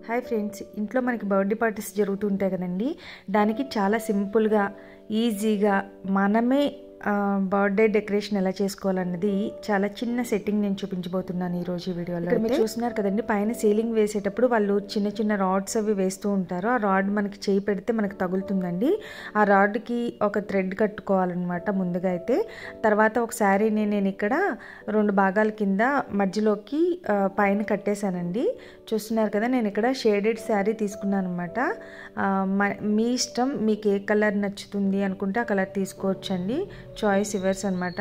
hi friends ఇంట్లో మనకి birthday parties జరుగుతుంటాయి కదండి దానికి చాలా సింపుల్గా ఈజీగా మనమే బర్త్డే డెకరేషన్ ఎలా చేసుకోవాలన్నది చాలా చిన్న సెట్టింగ్ నేను చూపించబోతున్నాను ఈ రోజు ఈ వీడియోలో ఇక్కడ మీరు చూస్తున్నారు కదండి పైన సీలింగ్ వేసేటప్పుడు వాళ్ళు చిన్న చిన్న రాడ్స్ అవి వేస్తూ ఉంటారు ఆ రాడ్ మనకి చేయి పెడితే మనకి తగులుతుందండి ఆ రాడ్కి ఒక థ్రెడ్ కట్టుకోవాలన్నమాట ముందుగా అయితే తర్వాత ఒక శారీని నేను ఇక్కడ రెండు భాగాల కింద మధ్యలోకి ఆ, పైన కట్టేశానండి చూస్తున్నారు కదా నేను ఇక్కడ షేడెడ్ శారీ తీసుకున్నాను అనమాట మీ ఇష్టం మీకు ఏ కలర్ నచ్చుతుంది అనుకుంటే ఆ కలర్ తీసుకోవచ్చండి చాయిస్ ఇవర్స్ అనమాట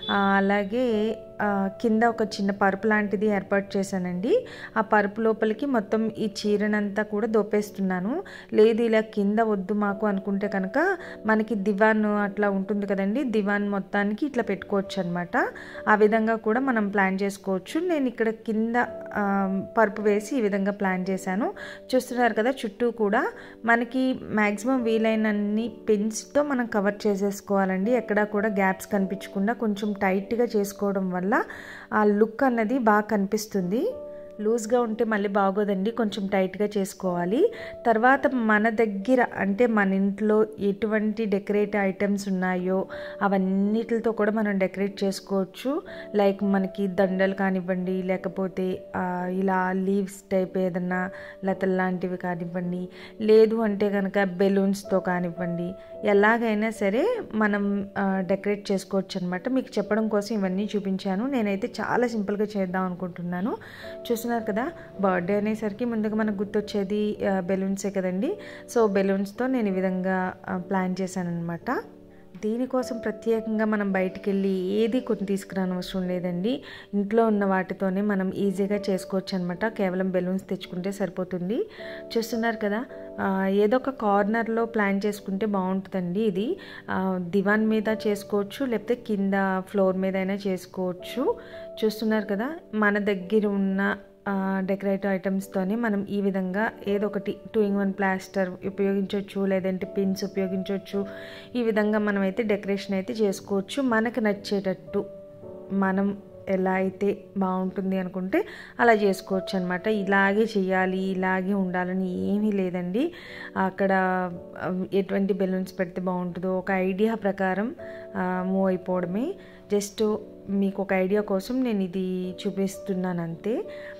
అలాగే ఆ, కింద ఒక చిన్న పరుపు లాంటిది ఏర్పాటు చేశానండి ఆ పరుపు లోపలికి మొత్తం ఈ చీరనంతా కూడా దోపేస్తున్నాను లేదు ఇలా కింద వద్దు మాకు అనుకుంటే కనుక మనకి దివాన్ అట్లా ఉంటుంది కదండి దివాన్ మొత్తానికి ఇట్లా పెట్టుకోవచ్చు అనమాట ఆ విధంగా కూడా మనం ప్లాన్ చేసుకోవచ్చు నేను ఇక్కడ కింద ఆ, పరుపు వేసి ఈ విధంగా ప్లాన్ చేశాను చూస్తున్నారు కదా చుట్టూ కూడా మనకి మ్యాక్సిమం వీలైనన్ని పెన్స్తో మనం కవర్ చేసేసుకోవాలండి ఎక్కడా కూడా గ్యాప్స్ కనిపించకుండా కొంచెం టైట్గా చేసుకోవడం వల్ల ఆ లుక్ అన్నది బాగా కనిపిస్తుంది లూజ్గా ఉంటే మళ్ళీ బాగోదండి కొంచెం టైట్గా చేసుకోవాలి తర్వాత మన దగ్గర అంటే మన ఇంట్లో ఎటువంటి డెకరేట్ ఐటమ్స్ ఉన్నాయో అవన్నిటితో కూడా మనం డెకరేట్ చేసుకోవచ్చు లైక్ మనకి దండలు కానివ్వండి లేకపోతే ఆ, ఇలా లీవ్స్ టైప్ ఏదన్నా లతలు లాంటివి కానివ్వండి లేదు అంటే కనుక బెలూన్స్తో కానివ్వండి ఎలాగైనా సరే మనం ఆ, డెకరేట్ చేసుకోవచ్చు అనమాట మీకు చెప్పడం కోసం ఇవన్నీ చూపించాను నేనైతే చాలా సింపుల్గా చేద్దాం అనుకుంటున్నాను చూస్తున్నారు కదా బర్త్డే అనేసరికి ముందుగా మనకు గుర్తొచ్చేది ఆ, బెలూన్సే కదండి సో బెలూన్స్తో నేను ఈ విధంగా ఆ, ప్లాన్ చేశాను అనమాట దీనికోసం ప్రత్యేకంగా మనం బయటికి వెళ్ళి ఏది కొన్ని తీసుకురాని అవసరం లేదండి ఇంట్లో ఉన్న వాటితోనే మనం ఈజీగా చేసుకోవచ్చు అనమాట కేవలం బెలూన్స్ తెచ్చుకుంటే సరిపోతుంది చూస్తున్నారు కదా ఆ, ఏదో ఒక కార్నర్లో ప్లాన్ చేసుకుంటే బాగుంటుందండి ఇది ఆ, దివాన్ మీద చేసుకోవచ్చు లేకపోతే కింద ఫ్లోర్ మీద అయినా చేసుకోవచ్చు చూస్తున్నారు కదా మన దగ్గర ఉన్న డెకరేటివ్ ఐటమ్స్తోని మనం ఈ విధంగా ఏదో ఒకటి టూ ఇన్ వన్ ప్లాస్టర్ ఉపయోగించవచ్చు లేదంటే పిన్స్ ఉపయోగించవచ్చు ఈ విధంగా మనం అయితే డెకరేషన్ అయితే చేసుకోవచ్చు మనకు నచ్చేటట్టు మనం ఎలా అయితే బాగుంటుంది అనుకుంటే అలా చేసుకోవచ్చు అనమాట ఇలాగే చేయాలి ఇలాగే ఉండాలని ఏమీ లేదండి అక్కడ ఆ, ఎటువంటి బెలూన్స్ పెడితే బాగుంటుందో ఒక ఐడియా ప్రకారం మూవ్ అయిపోవడమే జస్ట్ మీకు ఒక ఐడియా కోసం నేను ఇది చూపిస్తున్నాను అంతే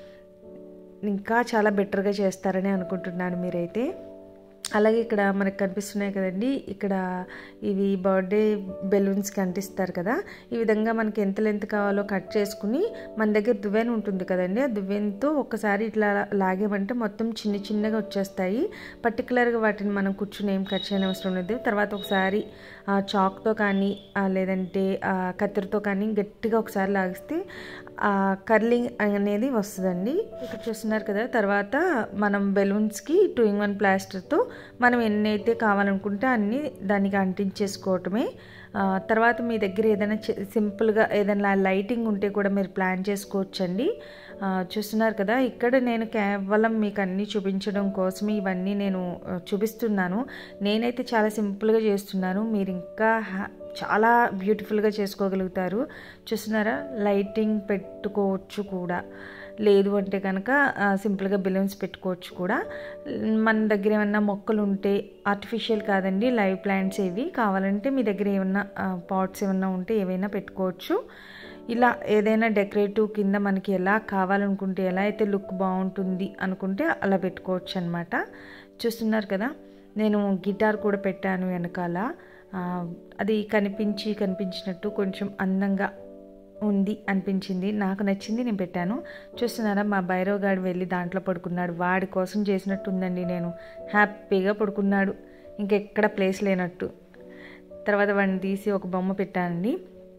ఇంకా చాలా బెటర్గా చేస్తారని అనుకుంటున్నాను మీరైతే అలాగే ఇక్కడ మనకు కనిపిస్తున్నాయి కదండి ఇక్కడ ఇవి బర్త్డే బెలూన్స్ కనిపిస్తారు కదా ఈ విధంగా మనకి ఎంత లెంత్ కావాలో కట్ చేసుకుని మన దగ్గర దువ్వెన ఉంటుంది కదండి ఆ దువ్వెనతో ఒకసారి ఇట్లా లాగేమంటే మొత్తం చిన్న చిన్నగా వచ్చేస్తాయి పర్టికులర్గా వాటిని మనం కూర్చుని ఏం కట్ చేయని అవసరం లేదు తర్వాత ఒకసారి ఆ, చాక్తో కానీ ఆ, లేదంటే ఆ, కత్తెరతో కానీ గట్టిగా ఒకసారి లాగిస్తే కర్లింగ్ అనేది వస్తుందండి ఇక్కడ చూస్తున్నారు కదా తర్వాత మనం బెలూన్స్కి టూ ఇన్ వన్ ప్లాస్టర్తో మనం ఎన్నైతే కావాలనుకుంటే అన్నీ దానికి అంటించేసుకోవటమే ఆ, తర్వాత మీ దగ్గర ఏదైనా చి- సింపుల్గా ఏదైనా లైటింగ్ ఉంటే కూడా మీరు ప్లాన్ చేసుకోవచ్చండి ఆ, చూస్తున్నారు కదా ఇక్కడ నేను కేవలం మీకు అన్నీ చూపించడం కోసమే ఇవన్నీ నేను ఆ, చూపిస్తున్నాను నేనైతే చాలా సింపుల్గా చేస్తున్నాను మీరు ఇంకా హ్యా- చాలా బ్యూటిఫుల్గా చేసుకోగలుగుతారు చూస్తున్నారా లైటింగ్ పెట్టుకోవచ్చు కూడా లేదు అంటే కనుక ఆ, సింపుల్గా బెలూన్స్ పెట్టుకోవచ్చు కూడా మన దగ్గర ఏమన్నా మొక్కలు ఉంటే ఆర్టిఫిషియల్ కాదండి లైవ్ ప్లాంట్స్ ఏవి కావాలంటే మీ దగ్గర ఏమన్నా పాట్స్ ఏమన్నా ఉంటే ఏవైనా పెట్టుకోవచ్చు ఇలా ఏదైనా డెకరేటివ్ కింద మనకి ఎలా కావాలనుకుంటే ఎలా అయితే లుక్ బాగుంటుంది అనుకుంటే అలా పెట్టుకోవచ్చు అనమాట చూస్తున్నారు కదా నేను గిటార్ కూడా పెట్టాను వెనకాల ఆ, అది కనిపించి కనిపించినట్టు కొంచెం అందంగా ఉంది అనిపించింది నాకు నచ్చింది నేను పెట్టాను చూస్తున్నారా మా భైరవ్ గాడు వెళ్ళి దాంట్లో పడుకున్నాడు వాడి కోసం చేసినట్టు ఉందండి నేను హ్యాపీగా పడుకున్నాడు ఇంకెక్కడ ప్లేస్ లేనట్టు తర్వాత వాడిని తీసి ఒక బొమ్మ పెట్టానండి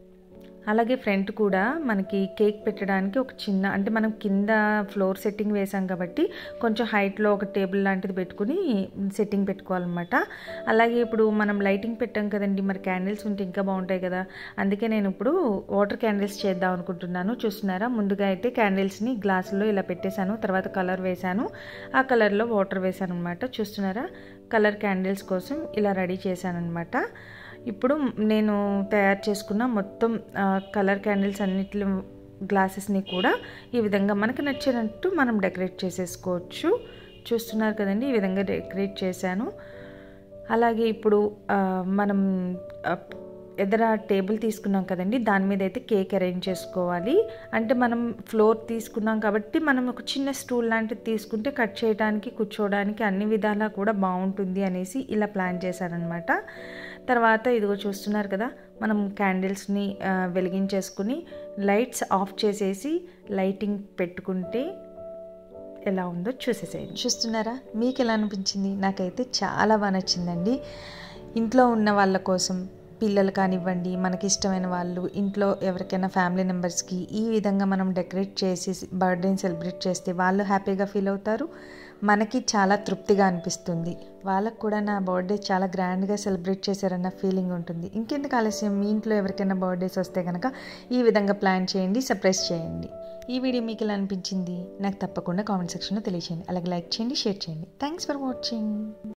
అలాగే ఫ్రంట్ కూడా మనకి కేక్ పెట్టడానికి ఒక చిన్న అంటే మనం కింద ఫ్లోర్ సెట్టింగ్ వేసాం కాబట్టి కొంచెం హైట్లో ఒక టేబుల్ లాంటిది పెట్టుకుని సెట్టింగ్ పెట్టుకోవాలన్నమాట అలాగే ఇప్పుడు మనం లైటింగ్ పెట్టాం కదండి మరి క్యాండిల్స్ ఉంటే ఇంకా బాగుంటాయి కదా అందుకే నేను ఇప్పుడు వాటర్ క్యాండిల్స్ చేద్దాం అనుకుంటున్నాను చూస్తున్నారా ముందుగా అయితే క్యాండిల్స్ని గ్లాసులో ఇలా పెట్టేశాను తర్వాత కలర్ వేశాను ఆ కలర్లో వాటర్ వేశాను అనమాట చూస్తున్నారా కలర్ క్యాండిల్స్ కోసం ఇలా రెడీ చేశాను అనమాట ఇప్పుడు నేను తయారు చేసుకున్న మొత్తం ఆ, కలర్ క్యాండిల్స్ అన్నిటి గ్లాసెస్ని కూడా ఈ విధంగా మనకు నచ్చినట్టు మనం డెకరేట్ చేసేసుకోవచ్చు చూస్తున్నారు కదండి ఈ విధంగా డెకరేట్ చేశాను అలాగే ఇప్పుడు ఆ, మనం ఆ, ఎదర టేబుల్ తీసుకున్నాం కదండి దాని మీద అయితే కేక్ అరేంజ్ చేసుకోవాలి అంటే మనం ఫ్లోర్ తీసుకున్నాం కాబట్టి మనం ఒక చిన్న స్టూల్ లాంటిది తీసుకుంటే కట్ చేయడానికి కూర్చోవడానికి అన్ని విధాలా కూడా బాగుంటుంది అనేసి ఇలా ప్లాన్ చేశానమాట తర్వాత ఇదిగో చూస్తున్నారు కదా మనం క్యాండిల్స్ని ఆ, వెలిగించేసుకుని లైట్స్ ఆఫ్ చేసేసి లైటింగ్ పెట్టుకుంటే ఎలా ఉందో చూసేసేయండి చూస్తున్నారా మీకు ఎలా అనిపించింది నాకైతే చాలా బాగా నచ్చిందండి ఇంట్లో ఉన్న వాళ్ళ కోసం పిల్లలు కానివ్వండి మనకి ఇష్టమైన వాళ్ళు ఇంట్లో ఎవరికైనా ఫ్యామిలీ మెంబర్స్కి ఈ విధంగా మనం డెకరేట్ చేసి బర్త్డేని సెలబ్రేట్ చేస్తే వాళ్ళు హ్యాపీగా ఫీల్ అవుతారు మనకి చాలా తృప్తిగా అనిపిస్తుంది వాళ్ళకు కూడా నా బర్త్డే చాలా గ్రాండ్గా సెలబ్రేట్ చేశారన్న ఫీలింగ్ ఉంటుంది ఇంకెందుకు ఆలస్యం మీ ఇంట్లో ఎవరికైనా బర్త్డేస్ వస్తే కనుక ఈ విధంగా ప్లాన్ చేయండి సర్ప్రైజ్ చేయండి ఈ వీడియో మీకు ఎలా అనిపించింది నాకు తప్పకుండా కామెంట్ సెక్షన్లో తెలియచేయండి అలాగే లైక్ చేయండి షేర్ చేయండి థ్యాంక్స్ ఫర్ వాచింగ్